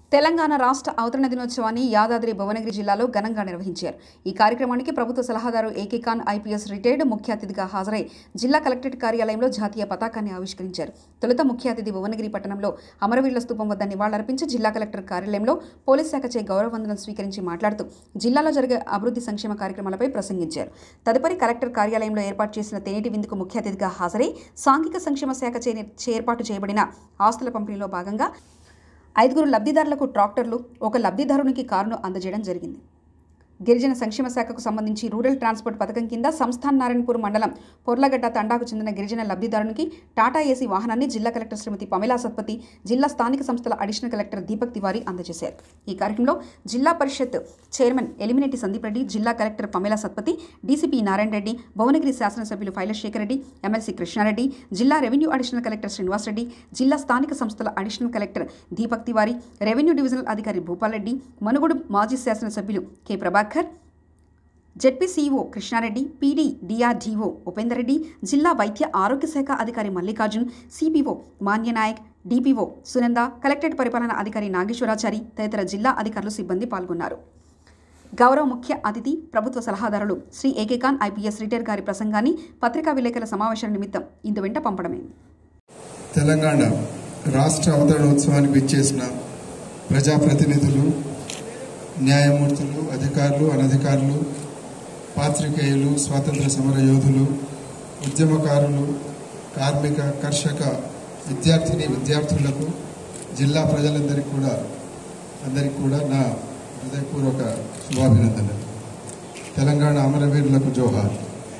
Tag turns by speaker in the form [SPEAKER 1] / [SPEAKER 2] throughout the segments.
[SPEAKER 1] తెలంగాణ రాష్ట్ర అవతరణ దినోత్సవాన్ని యాదాద్రి భువనగిరి జిల్లాలో ఘనంగా నిర్వహించారు ఈ కార్యక్రమానికి ప్రభుత్వ సలహాదారు ఏకే ఖాన్ ఐపీఎస్ రిటైర్డ్ ముఖ్య అతిథిగా హాజరై జిల్లా కలెక్టరేట్ కార్యాలయంలో జాతీయ పతాకాన్ని ఆవిష్కరించారు తొలుత ముఖ్య అతిథి భువనగిరి పట్టణంలో అమరవీరుల స్తూపం వద్ద నివాళులర్పించి జిల్లా కలెక్టర్ కార్యాలయంలో పోలీస్ శాఖచే గౌరవ వందనం స్వీకరించి మాట్లాడుతూ జిల్లాలో జరిగే అభివృద్ధి సంక్షేమ కార్యక్రమాలపై ప్రసంగించారు తదుపరి కలెక్టర్ కార్యాలయంలో ఏర్పాటు చేసిన తేనెటి విందుకు ముఖ్య అతిథిగా హాజరై సాంఘిక సంక్షేమ శాఖ చే చే ఏర్పాటు చేయబడిన ఆస్తుల పంపిణీలో భాగంగా ఐదుగురు లబ్ధిదారులకు ట్రాక్టర్లు ఒక లబ్ధిదారునికి కారును అందజేయడం జరిగింది గిరిజన సంక్షేమ శాఖకు సంబంధించి రూరల్ ట్రాన్స్పోర్ట్ పథకం కింద సంస్థాన్ నారాయణపూర్ మండలం పొర్లగడ్డ తండాకు చెందిన గిరిజన లబ్ధిదారునికి టాటా ఏసీ వాహనాన్ని జిల్లా కలెక్టర్ శ్రీమతి పమిలా సత్పతి జిల్లా స్థానిక సంస్థల అడిషనల్ కలెక్టర్ దీపక్ తివారీ అందజేశారు ఈ కార్యక్రమంలో జిల్లా పరిషత్ చైర్మన్ ఎలిమినేటి సందీప్ రెడ్డి జిల్లా కలెక్టర్ పమిలా సత్పతి డీసీపీ నారాయణ రెడ్డి భువనగిరి శాసనసభ్యులు ఫైలశేఖర్ రెడ్డి ఎమ్మెల్సీ కృష్ణారెడ్డి జిల్లా revenue additional collector Srinivas Reddy జిల్లా స్థానిక సంస్థల additional collector Deepak Tiwari revenue divisional అధికారి భూపాల్ రెడ్డి మనుగుడు మాజీ శాసనసభ్యులు K Prabhakar ZP CEO Krishna Reddy PD DRDO Upender Reddy జిల్లా వైద్య ఆరోగ్య శాఖ అధికారి Mallikarjun CPO Manya Nayak DPO Sunanda collectorate పరిపాలనా అధికారి నాగేశ్వరాచారి తదితర జిల్లా అధికారులు సిబ్బంది పాల్గొన్నారు గౌరవ ముఖ్య అతిథి ప్రభుత్వ సలహాదారులు Shri A K Khan IPS retired గారి ప్రసంగాన్ని పత్రికా విలేకరుల సమావేశం నిమిత్తం ఇందు వెంట పంపడమైంది
[SPEAKER 2] తెలంగాణ రాష్ట్ర అవతరణోత్సవానికి ఇచ్చేసిన ప్రజాప్రతినిధులు న్యాయమూర్తులు అధికారులు అనధికారులు పాత్రికేయులు స్వాతంత్ర సమర యోధులు ఉద్యమకారులు కార్మిక కర్షక విద్యార్థిని విద్యార్థులకు జిల్లా ప్రజలందరికీ కూడా అందరికీ కూడా నా హృదయపూర్వక శుభాభినందనలు తెలంగాణ అమరవీరులకు జోహార్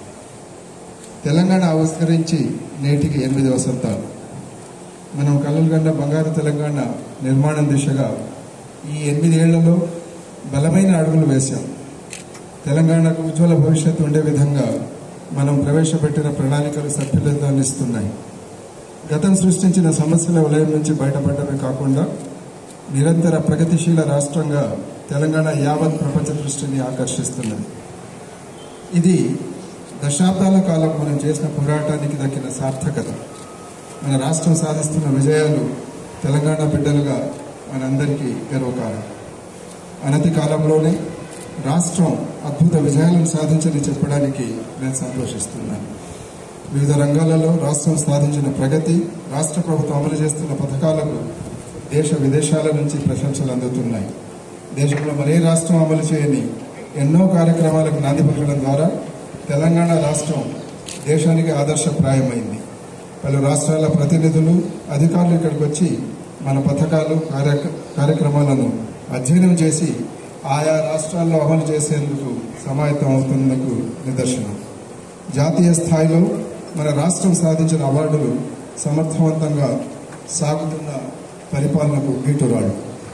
[SPEAKER 2] తెలంగాణ ఆవిష్కరించి నేటికి ఎనిమిది వసంతాలు మనం కళ్ళలు కన్న బంగారు తెలంగాణ నిర్మాణం దిశగా ఈ ఎనిమిదేళ్లలో బలమైన అడుగులు వేశాం తెలంగాణకు ఉజ్వల భవిష్యత్తు ఉండే విధంగా మనం ప్రవేశపెట్టిన ప్రణాళికలు సభ్యులతాన్ని ఇస్తున్నాయి గతం సృష్టించిన సమస్యల వలయం నుంచి బయటపడమే కాకుండా నిరంతర ప్రగతిశీల రాష్ట్రంగా తెలంగాణ యావత్ ప్రపంచ దృష్టిని ఆకర్షిస్తున్నది ఇది దశాబ్దాల కాలం మనం చేసిన పోరాటానికి దక్కిన సార్థకత మన రాష్ట్రం సాధిస్తున్న విజయాలు తెలంగాణ బిడ్డలుగా మనందరికీ గర్వకారం అనతి కాలంలోనే రాష్ట్రం అద్భుత విజయాలను సాధించని చెప్పడానికి నేను సంతోషిస్తున్నాను వివిధ రంగాలలో రాష్ట్రం సాధించిన ప్రగతి రాష్ట్ర ప్రభుత్వం అమలు చేస్తున్న పథకాలకు దేశ విదేశాల నుంచి ప్రశంసలు అందుతున్నాయి దేశంలో మరే రాష్ట్రం అమలు చేయని ఎన్నో కార్యక్రమాలకు నాంది పలకడం ద్వారా తెలంగాణ రాష్ట్రం దేశానికి ఆదర్శప్రాయమైంది పలు రాష్ట్రాల ప్రతినిధులు అధికారులు ఇక్కడికి వచ్చి మన పథకాలు కార్య కార్యక్రమాలను అధ్యయనం చేసి ఆయా రాష్ట్రాల్లో అమలు చేసేందుకు సమాయత్తం అవుతున్నందుకు నిదర్శనం జాతీయ స్థాయిలో మన రాష్ట్రం సాధించిన అవార్డులు సమర్థవంతంగా సాగుతున్న పరిపాలనకు గీటురాడు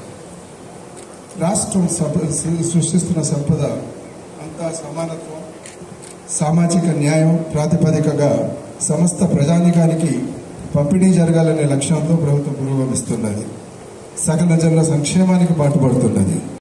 [SPEAKER 2] రాష్ట్రం సప- సృష్టిస్తున్న సంపద అంతా సమానత్వం సామాజిక న్యాయం ప్రాతిపదికగా సమస్త ప్రజానికానికి పంపిణీ జరగాలనే లక్ష్యంతో ప్రభుత్వం పురోగమిస్తున్నది సకల జనుల సంక్షేమానికి పాటుపడుతున్నది